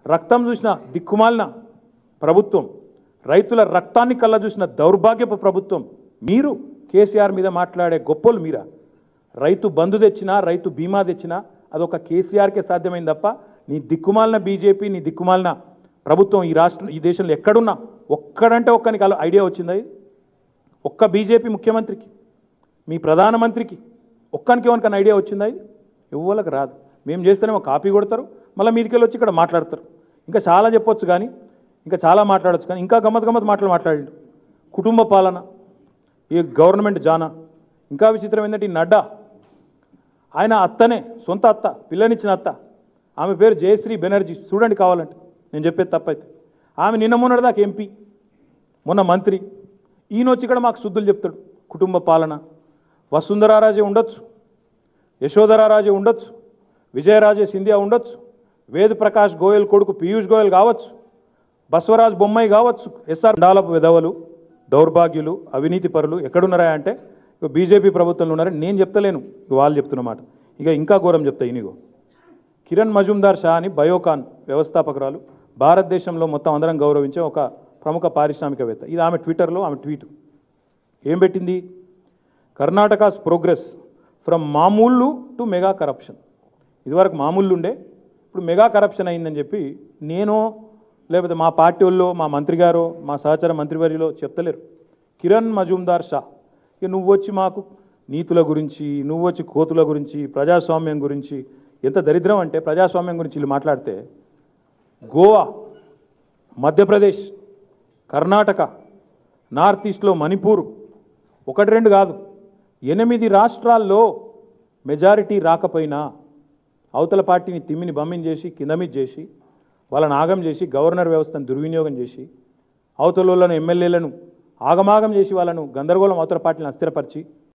రక్తం చూసిన దిక్కుమాలిన ప్రభుత్వం రైతుల రక్తాన్ని కళ్ళ చూసిన దౌర్భాగ్యపు ప్రభుత్వం మీరు కేసీఆర్ మీద మాట్లాడే గొప్పలు మీరా రైతు బంధు తెచ్చినా రైతు బీమా తెచ్చినా అదొక కేసీఆర్కే సాధ్యమైంది తప్ప నీ దిక్కుమాలిన బీజేపీ నీ దిక్కుమాలిన ప్రభుత్వం ఈ రాష్ట్రం ఈ దేశంలో ఎక్కడున్నా ఒక్కడంటే ఒక్కనికి అలా ఐడియా వచ్చిందా ఇది ఒక్క బీజేపీ ముఖ్యమంత్రికి మీ ప్రధానమంత్రికి ఒక్కనికి ఎవరికైనా ఐడియా వచ్చిందా ఇది ఎవ్వలకు రాదు మేము చేస్తేనేమో కాపీ కొడతారు మళ్ళీ మీదికెళ్ళి వచ్చి ఇక్కడ మాట్లాడతారు ఇంకా చాలా చెప్పొచ్చు కానీ ఇంకా చాలా మాట్లాడొచ్చు కానీ ఇంకా గమ్మత్ గమ్మత్ మాటలు మాట్లాడాడు కుటుంబ పాలన ఈ గవర్నమెంట్ జానా ఇంకా విచిత్రం ఏంటంటే ఈ నడ్డా ఆయన అత్తనే సొంత అత్త పిల్లనిచ్చిన అత్త ఆమె పేరు జయశ్రీ బెనర్జీ చూడండి కావాలంటే నేను చెప్పేది తప్పైతే ఆమె నిన్న మొన్నటిదాకా ఎంపీ మొన్న మంత్రి ఈయన వచ్చి ఇక్కడ మాకు శుద్ధులు చెప్తాడు కుటుంబ పాలన వసుంధరారాజే ఉండొచ్చు యశోధరారాజే ఉండొచ్చు విజయరాజే సింధియా ఉండొచ్చు వేద్ ప్రకాష్ గోయల్ కొడుకు పీయూష్ గోయల్ కావచ్చు బసవరాజ్ బొమ్మాయి కావచ్చు ఎస్ఆర్ డాలపు విధవలు దౌర్భాగ్యులు అవినీతి పరులు ఎక్కడున్నారా అంటే ఇక బీజేపీ ప్రభుత్వంలో ఉన్నారని నేను చెప్తలేను ఇక వాళ్ళు చెప్తున్నమాట ఇక ఇంకా ఘోరం చెప్తా ఇనిగో కిరణ్ మజుందార్ షా అని బయోకాన్ వ్యవస్థాపకురాలు భారతదేశంలో మొత్తం అందరం గౌరవించే ఒక ప్రముఖ పారిశ్రామికవేత్త ఇది ఆమె ట్విట్టర్లో ఆమె ట్వీట్ ఏం పెట్టింది కర్ణాటకాస్ ప్రోగ్రెస్ ఫ్రమ్ మామూళ్ళు టు మెగా కరప్షన్ ఇదివరకు మామూళ్ళు ఉండే ఇప్పుడు మెగా కరప్షన్ అయిందని చెప్పి నేను లేకపోతే మా పార్టీ వాళ్ళు మా మంత్రి గారు మా సహచర మంత్రివర్యులో చెప్తలేరు కిరణ్ మజుందార్ షా ఇక నువ్వు వచ్చి మాకు నీతుల గురించి నువ్వు వచ్చి కోతుల గురించి ప్రజాస్వామ్యం గురించి ఎంత దరిద్రం అంటే ప్రజాస్వామ్యం గురించి వీళ్ళు మాట్లాడితే గోవా మధ్యప్రదేశ్ కర్ణాటక నార్త్ ఈస్ట్లో మణిపూర్ ఒకటి రెండు కాదు ఎనిమిది రాష్ట్రాల్లో మెజారిటీ రాకపోయినా అవతల పార్టీని తిమ్మిని బమ్మిని చేసి కిందమిది చేసి వాళ్ళని ఆగం చేసి గవర్నర్ వ్యవస్థను దుర్వినియోగం చేసి అవతల వాళ్ళను ఎమ్మెల్యేలను ఆగమాగం చేసి వాళ్ళను గందరగోళం అవతల పార్టీని అస్థిరపరిచి